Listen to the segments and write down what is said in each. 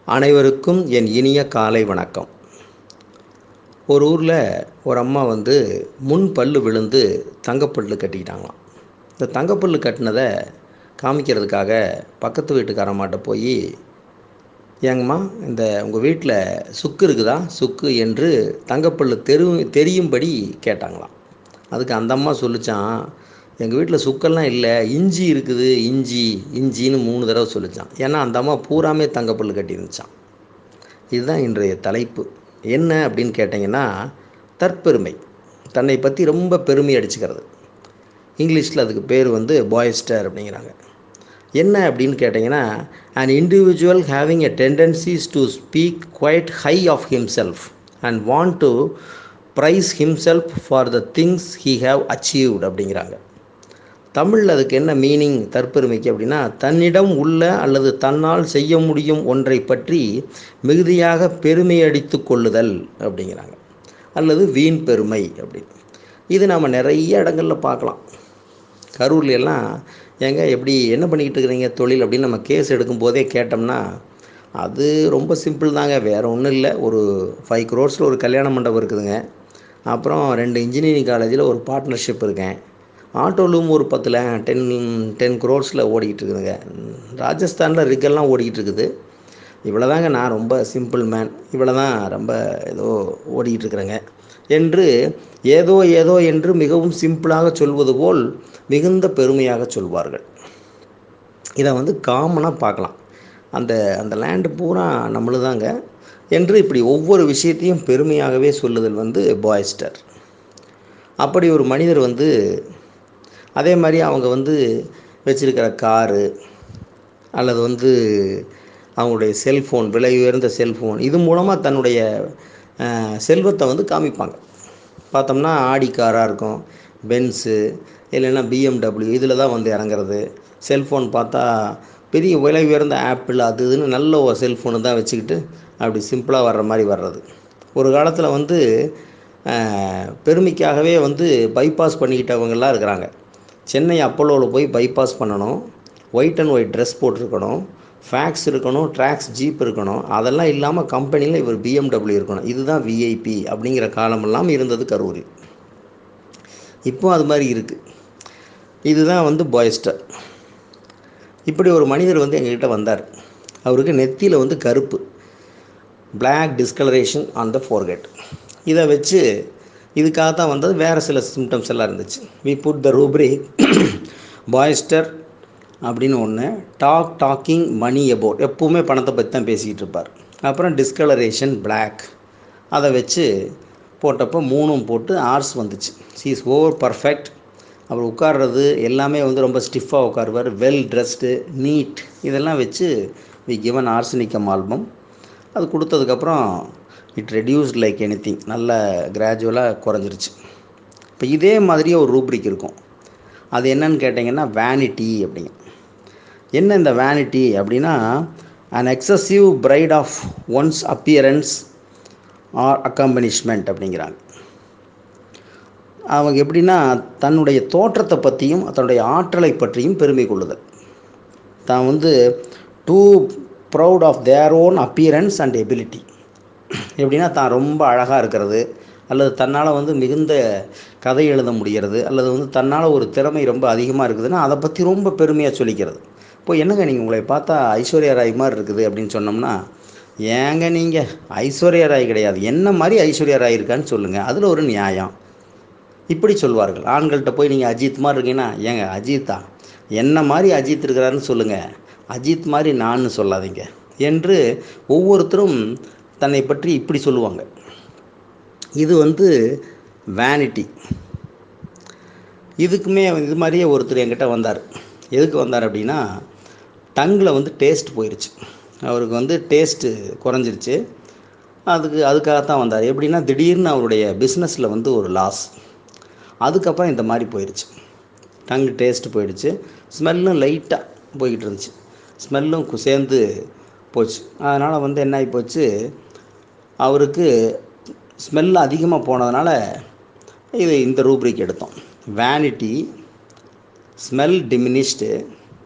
அனைவருக்கும் என் இனிய காலை வணக்கம் ஒரு ஊரில் ஒரு அம்மா வந்து முன் பல்லு விழுந்து தங்கப்பல்லு கட்டிக்கிட்டாங்களாம் இந்த தங்கப்பல்லு கட்டினதை காமிக்கிறதுக்காக பக்கத்து வீட்டுக்காரம்மாட்ட போய் ஏங்கம்மா இந்த உங்கள் வீட்டில் சுக்கு இருக்குதா சுக்கு என்று தங்கப்பல்லு தெரு தெரியும்படி கேட்டாங்களாம் அதுக்கு அந்த அம்மா சொல்லிச்சான் எங்கள் வீட்டில் சுக்கெல்லாம் இல்லை இஞ்சி இருக்குது இஞ்சி இஞ்சின்னு மூணு தடவை சொல்லிச்சான் ஏன்னா அந்த அம்மா பூராமே தங்கப்பல்லு கட்டியிருந்துச்சான் இதுதான் இன்றைய தலைப்பு என்ன அப்படின்னு கேட்டிங்கன்னா தற்பெருமை தன்னை பற்றி ரொம்ப பெருமை அடிச்சுக்கிறது இங்கிலீஷில் அதுக்கு பேர் வந்து பாய்ஸ்டர் அப்படிங்கிறாங்க என்ன அப்படின்னு கேட்டிங்கன்னா an individual having a tendencies to speak quite high of himself and want to praise himself for the things he have achieved அப்படிங்கிறாங்க தமிழில் அதுக்கு என்ன மீனிங் தற்பெருமைக்கு அப்படின்னா தன்னிடம் உள்ள அல்லது தன்னால் செய்ய முடியும் ஒன்றை பற்றி மிகுதியாக பெருமை அடித்து கொள்ளுதல் அப்படிங்கிறாங்க அல்லது வீண் பெருமை அப்படின்னு இது நம்ம நிறைய இடங்களில் பார்க்கலாம் கரூர்ல எல்லாம் ஏங்க எப்படி என்ன பண்ணிக்கிட்டு இருக்கிறீங்க தொழில் அப்படின்னு நம்ம கேஸ் எடுக்கும் போதே கேட்டோம்னா அது ரொம்ப சிம்பிள் தாங்க வேறு ஒன்றும் இல்லை ஒரு ஃபைவ் க்ரோர்ஸில் ஒரு கல்யாண மண்டபம் இருக்குதுங்க அப்புறம் ரெண்டு இன்ஜினியரிங் காலேஜில் ஒரு பார்ட்னர்ஷிப் இருக்கேன் ஆட்டோலும் ஒரு பத்தில் டென் டென் க்ரோர்ஸில் ஓடிக்கிட்டு இருக்குதுங்க ராஜஸ்தானில் ரிக்கெல்லாம் ஓடிக்கிட்டு இருக்குது இவ்வளோ தாங்க நான் ரொம்ப சிம்பிள் மேன் இவ்வளோ தான் ரொம்ப ஏதோ ஓடிக்கிட்டு இருக்கிறேங்க என்று ஏதோ ஏதோ என்று மிகவும் சிம்பிளாக சொல்வது போல் மிகுந்த பெருமையாக சொல்வார்கள் இதை வந்து காமனாக பார்க்கலாம் அந்த அந்த லேண்டு பூரா நம்மளுதாங்க என்று இப்படி ஒவ்வொரு விஷயத்தையும் பெருமையாகவே சொல்லுதல் வந்து பாய்ஸ்டர் அப்படி ஒரு மனிதர் வந்து அதே மாதிரி அவங்க வந்து வச்சிருக்கிற காரு அல்லது வந்து அவங்களுடைய செல்ஃபோன் விலை உயர்ந்த செல்ஃபோன் இது மூலமாக தன்னுடைய செல்வத்தை வந்து காமிப்பாங்க பார்த்தோம்னா ஆடி காராக இருக்கும் பென்ஸு இல்லைன்னா பிஎம்டபிள்யூ இதில் தான் வந்து இறங்குறது செல்ஃபோன் பார்த்தா பெரிய விலை உயர்ந்த ஆப்பிள் அது இதுன்னு நல்ல ஒரு செல்ஃபோனு தான் வச்சுக்கிட்டு அப்படி சிம்பிளாக வர்ற மாதிரி வர்றது ஒரு காலத்தில் வந்து பெருமைக்காகவே வந்து பைபாஸ் பண்ணிக்கிட்டவங்கெல்லாம் இருக்கிறாங்க சென்னை அப்போலோவில் போய் பைபாஸ் பண்ணணும் ஒயிட் அண்ட் ஒயிட் ட்ரெஸ் போட்டிருக்கணும் ஃபேக்ஸ் இருக்கணும் ட்ராக்ஸ் ஜீப் இருக்கணும் அதெல்லாம் இல்லாமல் கம்பெனியில் இவர் பிஎம்டபிள்யூ இருக்கணும் இதுதான் விஐபி அப்படிங்கிற காலமெல்லாம் இருந்தது கரூர் இப்போ அது மாதிரி இருக்குது இதுதான் வந்து பாய்ஸ்டர் இப்படி ஒரு மனிதர் வந்து எங்ககிட்ட வந்தார் அவருக்கு நெத்தியில் வந்து கருப்பு black discolouration on the forehead இதை வச்சு இதுக்காக தான் வந்தது வேறு சில சிம்டம்ஸ் எல்லாம் இருந்துச்சு வி புட் த ரூப்ரிக் பாய்ஸ்டர் அப்படின்னு ஒன்று டாக் டாக்கிங் மணி அபவுட் எப்போவுமே பணத்தை பற்றி தான் பேசிக்கிட்டு இருப்பார் அப்புறம் டிஸ்கலரேஷன் பிளாக் அதை வச்சு போட்டப்போ மூணும் போட்டு ஆர்ஸ் வந்துச்சு சி இஸ் ஓவர் பர்ஃபெக்ட் அப்புறம் உட்கார்றது எல்லாமே வந்து ரொம்ப ஸ்டிஃபாக உட்காருவார் வெல் ட்ரெஸ்டு நீட் இதெல்லாம் வச்சு வி கிவன் ஆர்சனிக்கம் ஆல்பம் அது கொடுத்ததுக்கப்புறம் it reduced like anything நல்ல கிராஜுவலாக குறைஞ்சிருச்சு இப்போ இதே மாதிரியே ஒரு ரூப்ரிக் இருக்கும் அது என்னன்னு கேட்டிங்கன்னா வேனிட்டி அப்படிங்க என்ன இந்த வேனிட்டி அப்படின்னா an excessive pride of one's appearance or accomplishment அப்படிங்கிறாங்க அவங்க எப்படின்னா தன்னுடைய தோற்றத்தை பற்றியும் தன்னுடைய ஆற்றலை பற்றியும் பெருமை கொள்ளுதல் தான் வந்து too proud of their own appearance and ability எப்படின்னா தான் ரொம்ப அழகாக இருக்கிறது அல்லது தன்னால் வந்து மிகுந்த கதை எழுத முடிகிறது அல்லது வந்து தன்னால் ஒரு திறமை ரொம்ப அதிகமாக இருக்குதுன்னா அதை பற்றி ரொம்ப பெருமையாக சொல்லிக்கிறது இப்போ என்னங்க நீங்கள் உங்களை பார்த்தா ஐஸ்வர்யா ராய் மாதிரி இருக்குது அப்படின்னு சொன்னோம்னா ஏங்க நீங்கள் ஐஸ்வர்யா ராய் கிடையாது என்ன மாதிரி ஐஸ்வர்யா ராய் இருக்கான்னு சொல்லுங்கள் அதில் ஒரு நியாயம் இப்படி சொல்வார்கள் ஆண்கள்கிட்ட போய் நீங்கள் அஜித் மாதிரி இருக்கீங்கன்னா ஏங்க அஜித்தா என்ன மாதிரி அஜித் இருக்கிறாருன்னு சொல்லுங்கள் அஜித் மாதிரி நான் சொல்லாதீங்க என்று ஒவ்வொருத்தரும் தன்னை பற்றி இப்படி சொல்லுவாங்க இது வந்து வேனிட்டி இதுக்குமே இது மாதிரியே ஒருத்தர் என்கிட்ட வந்தார் எதுக்கு வந்தார் அப்படின்னா டங்கில் வந்து டேஸ்ட் போயிடுச்சு அவருக்கு வந்து டேஸ்ட்டு குறைஞ்சிருச்சு அதுக்கு அதுக்காகத்தான் வந்தார் எப்படின்னா திடீர்னு அவருடைய பிஸ்னஸில் வந்து ஒரு லாஸ் அதுக்கப்புறம் இந்த மாதிரி போயிடுச்சு டங்கு டேஸ்ட்டு போயிடுச்சு ஸ்மெல்லும் லைட்டாக போய்கிட்டு இருந்துச்சு ஸ்மெல்லும் சேர்ந்து போச்சு அதனால் வந்து என்ன ஆகி போச்சு அவருக்கு ஸ்மெல் அதிகமாக போனதுனால இது இந்த ரூப்ரிக் எடுத்தோம் vanity smell diminished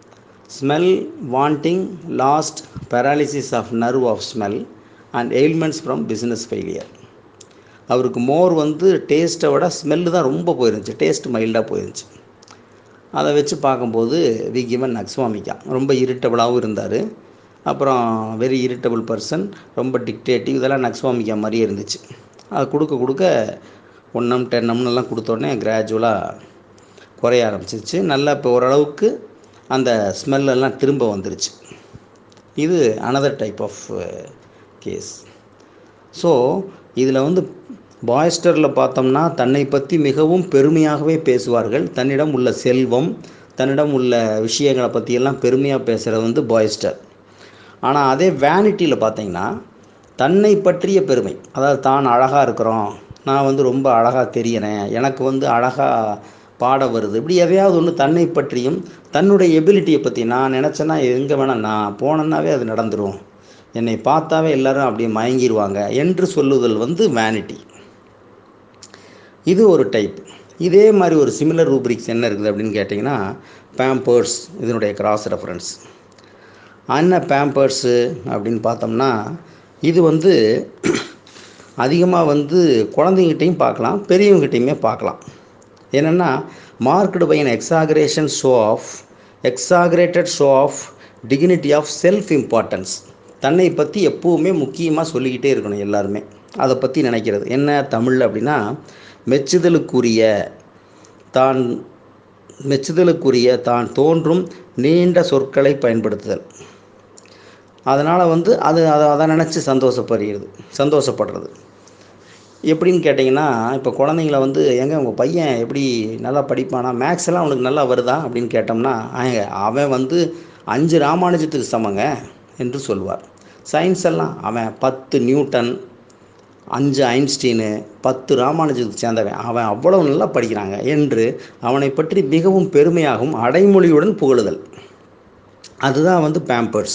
smell wanting lost paralysis of nerve of smell and ailments from business failure அவருக்கு மோர் வந்து டேஸ்ட்டை விட ஸ்மெல்லு தான் ரொம்ப போயிருந்துச்சு டேஸ்ட் மைல்டாக போயிருந்துச்சு அதை வச்சு பார்க்கும்போது வி கிவன் நக்ஸ்வாமிக்கா ரொம்ப இரிட்டபிளாகவும் இருந்தார் அப்புறம் வெரி இரிட்டபிள் பர்சன் ரொம்ப டிக்டேட்டிவ் இதெல்லாம் நக்ஸ்வாமிக்கா மாதிரியே இருந்துச்சு அது கொடுக்க கொடுக்க ஒன்னம் டென்னம்னெல்லாம் கொடுத்தோடனே கிராஜுவலாக குறைய ஆரம்பிச்சிருச்சு நல்லா இப்போ ஓரளவுக்கு அந்த ஸ்மெல்லெல்லாம் திரும்ப வந்துருச்சு இது another type of case so இதில் வந்து பாய்ஸ்டரில் பார்த்தோம்னா தன்னை பற்றி மிகவும் பெருமையாகவே பேசுவார்கள் தன்னிடம் உள்ள செல்வம் தன்னிடம் உள்ள விஷயங்களை பற்றியெல்லாம் பெருமையாக பேசுகிறது வந்து பாய்ஸ்டர் ஆனால் அதே வேனிட்டியில் பார்த்தீங்கன்னா தன்னை பற்றிய பெருமை அதாவது தான் அழகாக இருக்கிறோம் நான் வந்து ரொம்ப அழகாக தெரியறேன் எனக்கு வந்து அழகாக பாட வருது இப்படி எதையாவது ஒன்று தன்னை பற்றியும் தன்னுடைய எபிலிட்டியை பற்றி நான் நினச்சேன்னா எங்கே வேணால் நான் போனேன்னாவே அது நடந்துடும் என்னை பார்த்தாவே எல்லாரும் அப்படியே மயங்கிடுவாங்க என்று சொல்லுதல் வந்து வேனிட்டி இது ஒரு டைப் இதே மாதிரி ஒரு சிமிலர் ரூப்ரிக்ஸ் என்ன இருக்குது அப்படின்னு கேட்டிங்கன்னா பேம்பர்ஸ் இதனுடைய கிராஸ் ரெஃபரன்ஸ் என்ன பேம்பர்ஸு அப்படின்னு பார்த்தோம்னா இது வந்து அதிகமாக வந்து குழந்தைங்கிட்டையும் பார்க்கலாம் பெரியவங்ககிட்டையுமே பார்க்கலாம் என்னென்னா marked by an exaggeration show of exaggerated show of dignity of self importance தன்னை பற்றி எப்போவுமே முக்கியமாக சொல்லிக்கிட்டே இருக்கணும் எல்லாருமே அதை பற்றி நினைக்கிறது என்ன தமிழ் அப்படின்னா மெச்சுதலுக்குரிய தான் மெச்சுதலுக்குரிய தான் தோன்றும் நீண்ட சொற்களை பயன்படுத்துதல் அதனால் வந்து அது அதை அதை நினச்சி சந்தோஷப்படுகிறது சந்தோஷப்படுறது எப்படின்னு கேட்டிங்கன்னா இப்போ குழந்தைங்கள வந்து எங்க உங்கள் பையன் எப்படி நல்லா படிப்பானா மேக்ஸ் எல்லாம் அவனுக்கு நல்லா வருதா அப்படின்னு கேட்டோம்னா "ஆங்க, அவன் வந்து அஞ்சு ராமானுஜத்துக்கு சமங்க என்று சொல்வார் சயின்ஸ் எல்லாம் அவன் பத்து நியூட்டன் அஞ்சு ஐன்ஸ்டீனு பத்து ராமானுஜத்துக்கு சேர்ந்தவன் அவன் அவ்வளவு நல்லா படிக்கிறாங்க என்று அவனை பற்றி மிகவும் பெருமையாகவும் அடைமொழியுடன் புகழுதல் அதுதான் வந்து பேம்பர்ஸ்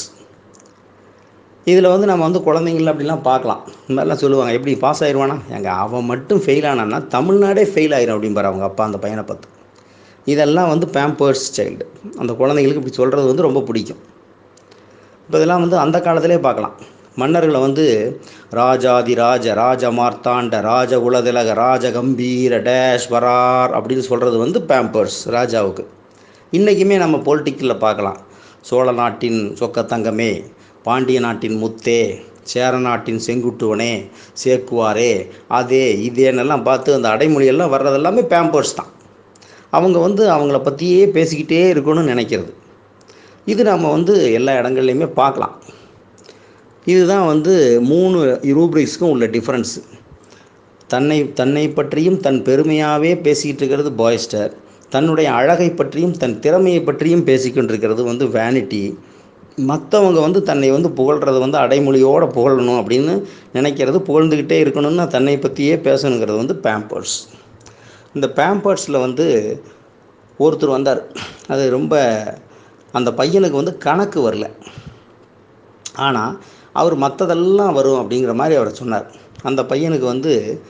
இதில் வந்து நம்ம வந்து குழந்தைங்கள அப்படிலாம் பார்க்கலாம் இந்த மாதிரிலாம் சொல்லுவாங்க எப்படி பாஸ் ஆயிடுவானா எங்க அவன் மட்டும் ஃபெயில் ஆனான்னா தமிழ்நாடே ஃபெயில் ஆயிரும் அப்படிம்பாரு அவங்க அப்பா அந்த பையனை பார்த்து இதெல்லாம் வந்து பேம்பர்ஸ் சைல்டு அந்த குழந்தைங்களுக்கு இப்படி சொல்கிறது வந்து ரொம்ப பிடிக்கும் இப்போ இதெல்லாம் வந்து அந்த காலத்திலே பார்க்கலாம் மன்னர்களை வந்து ராஜாதி ராஜ ராஜ மார்த்தாண்ட ராஜ உலதிலக ராஜ கம்பீர டேஷ் வரார் அப்படின்னு சொல்கிறது வந்து பேம்பர்ஸ் ராஜாவுக்கு இன்றைக்குமே நம்ம பொலிட்டிக்கில் பார்க்கலாம் சோழ நாட்டின் சொக்கத்தங்கமே பாண்டிய நாட்டின் முத்தே சேர நாட்டின் செங்குட்டுவனே சேக்குவாரே அதே இதேன்னெல்லாம் பார்த்து அந்த அடைமொழியெல்லாம் வர்றது எல்லாமே பேம்பர்ஸ் தான் அவங்க வந்து அவங்கள பற்றியே பேசிக்கிட்டே இருக்கணும்னு நினைக்கிறது இது நம்ம வந்து எல்லா இடங்கள்லையுமே பார்க்கலாம் இதுதான் வந்து மூணு ரூப்ரிக்ஸ்க்கும் உள்ள டிஃப்ரென்ஸு தன்னை தன்னை பற்றியும் தன் பெருமையாகவே பேசிக்கிட்டு இருக்கிறது பாய்ஸ்டர் தன்னுடைய அழகை பற்றியும் தன் திறமையை பற்றியும் பேசிக்கிட்டு இருக்கிறது வந்து வேனிட்டி மற்றவங்க வந்து தன்னை வந்து புகழ்கிறது வந்து அடைமொழியோடு புகழணும் அப்படின்னு நினைக்கிறது புகழ்ந்துக்கிட்டே இருக்கணும்னா தன்னை பற்றியே பேசணுங்கிறது வந்து பேம்பர்ஸ் இந்த பேம்பர்ஸில் வந்து ஒருத்தர் வந்தார் அது ரொம்ப அந்த பையனுக்கு வந்து கணக்கு வரல ஆனால் அவர் மற்றதெல்லாம் வரும் அப்படிங்கிற மாதிரி அவர் சொன்னார் அந்த பையனுக்கு வந்து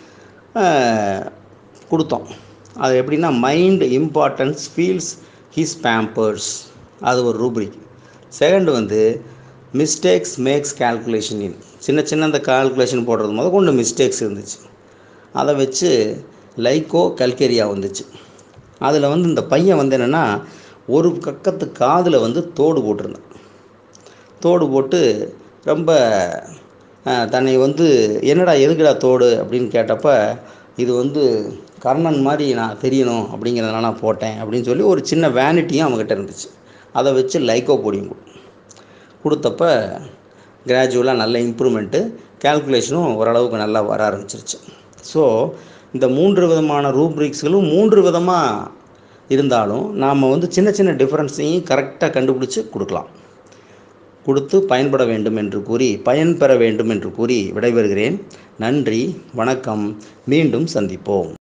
ஆஹ், கொடுத்தோம் அது எப்படின்னா mind importance feels his pampers அது ஒரு ரூப்ரிக் செகண்ட் வந்து மிஸ்டேக்ஸ் மேக்ஸ் calculation இன் சின்ன சின்ன அந்த கால்குலேஷன் போடுறது முத கொண்டு மிஸ்டேக்ஸ் இருந்துச்சு அதை வச்சு லைக்கோ கல்கேரியா வந்துச்சு அதில் வந்து இந்த பையன் வந்து என்னென்னா ஒரு பக்கத்து காதில் வந்து தோடு போட்டிருந்தான் தோடு போட்டு ரொம்ப அஹ், தன்னை வந்து என்னடா எதுக்குடா தோடு அப்படின்னு கேட்டப்ப இது வந்து கர்ணன் மாதிரி நான் தெரியணும் அப்படிங்கிறதுனால நான் போட்டேன் அப்படின்னு சொல்லி ஒரு சின்ன வேனிட்டியும் அவங்ககிட்ட இருந்துச்சு அதை வச்சு லைக்கோ போடியும் கொடுத்தப்ப கிராஜுவலாக நல்ல இம்ப்ரூவ்மெண்ட்டு கால்குலேஷனும் ஓரளவுக்கு நல்லா வர ஆரம்பிச்சிருச்சு ஸோ இந்த மூன்று விதமான ரூப்ரிக்ஸ்களும் மூன்று விதமாக இருந்தாலும் நாம் வந்து சின்ன சின்ன டிஃப்ரென்ஸையும் கரெக்டாக கண்டுபிடிச்சி கொடுக்கலாம் கொடுத்து பயன்பட வேண்டும் என்று கூறி பயன் பெற வேண்டும் என்று கூறி விடைபெறுகிறேன் நன்றி வணக்கம் மீண்டும் சந்திப்போம்